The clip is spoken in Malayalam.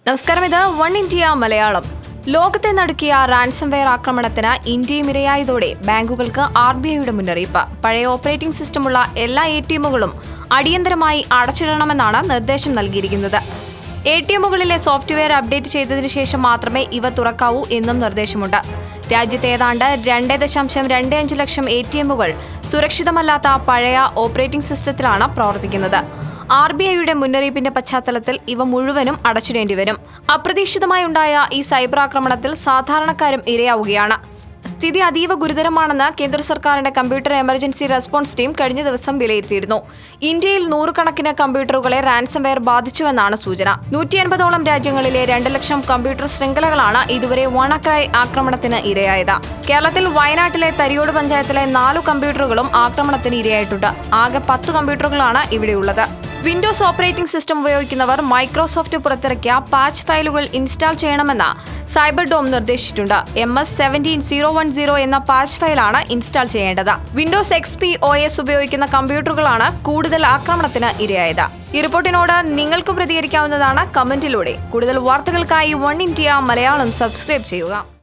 നമസ്കാരം ഇത് വൺ ഇന്ത്യ മലയാളം ലോകത്തെ നടുക്കിയ റാൻസംവെയർ ആക്രമണത്തിന് ഇന്ത്യയും ഇരയായതോടെ ബാങ്കുകൾക്ക് ആർ ബി ഐയുടെ മുന്നറിയിപ്പ് പഴയ ഓപ്പറേറ്റിംഗ് സിസ്റ്റമുള്ള എല്ലാ എ ടി എമ്മുകളും അടിയന്തരമായി അടച്ചിടണമെന്നാണ് നിർദ്ദേശം നൽകിയിരിക്കുന്നത് എ ടി എമ്മുകളിലെ സോഫ്റ്റ്വെയർ അപ്ഡേറ്റ് ചെയ്തതിനു ശേഷം മാത്രമേ ഇവ തുറക്കാവൂ എന്നും നിർദ്ദേശമുണ്ട് രാജ്യത്ത് ഏതാണ്ട് രണ്ട് ദശാംശം രണ്ട് അഞ്ച് ലക്ഷം എ ടി എമ്മുകൾ സുരക്ഷിതമല്ലാത്ത പഴയ ഓപ്പറേറ്റിംഗ് സിസ്റ്റത്തിലാണ് പ്രവർത്തിക്കുന്നത് ആർ ബി ഐയുടെ മുന്നറിയിപ്പിന്റെ പശ്ചാത്തലത്തിൽ ഇവ മുഴുവനും അടച്ചിടേണ്ടി വരും അപ്രതീക്ഷിതമായി ഉണ്ടായ ഈ സൈബർ ആക്രമണത്തിൽ സാധാരണക്കാരും ഇരയാവുകയാണ് സ്ഥിതി അതീവ ഗുരുതരമാണെന്ന് കേന്ദ്ര സർക്കാരിന്റെ കമ്പ്യൂട്ടർ എമർജൻസി റെസ്പോൺസ് ടീം കഴിഞ്ഞ ദിവസം വിലയിരുത്തിയിരുന്നു ഇന്ത്യയിൽ നൂറുകണക്കിന് കമ്പ്യൂട്ടറുകളെ റാൻസംവെയർ ബാധിച്ചുവെന്നാണ് സൂചന നൂറ്റി എൺപതോളം രാജ്യങ്ങളിലെ രണ്ട് ലക്ഷം കമ്പ്യൂട്ടർ ശൃംഖലകളാണ് ഇതുവരെ വണക്രായ് ആക്രമണത്തിന് ഇരയായത് കേരളത്തിൽ വയനാട്ടിലെ തരിയോട് പഞ്ചായത്തിലെ നാലു കമ്പ്യൂട്ടറുകളും ആക്രമണത്തിന് ഇരയായിട്ടുണ്ട് ആകെ പത്ത് കമ്പ്യൂട്ടറുകളാണ് ഇവിടെയുള്ളത് വിൻഡോസ് ഓപ്പറേറ്റിംഗ് സിസ്റ്റം ഉപയോഗിക്കുന്നവർ മൈക്രോസോഫ്റ്റ് പുറത്തിറക്കിയ പാച്ച് ഫയലുകൾ ഇൻസ്റ്റാൾ ചെയ്യണമെന്ന് സൈബർ ഡോം നിർദ്ദേശിച്ചിട്ടുണ്ട് M S seventeen zero one zero എന്ന പാച്ച് ഫയലാണ് ഇൻസ്റ്റാൾ ചെയ്യേണ്ടത് Windows X P O S ഉപയോഗിക്കുന്ന കമ്പ്യൂട്ടറുകളാണ് കൂടുതൽ ആക്രമണത്തിന് ഇരയായത് ഈ റിപ്പോർട്ടിനോട് നിങ്ങൾക്കും പ്രതികരിക്കാവുന്നതാണ് കമന്റിലൂടെ കൂടുതൽ വാർത്തകൾക്കായി വൺ ഇന്ത്യ മലയാളം സബ്സ്ക്രൈബ് ചെയ്യുക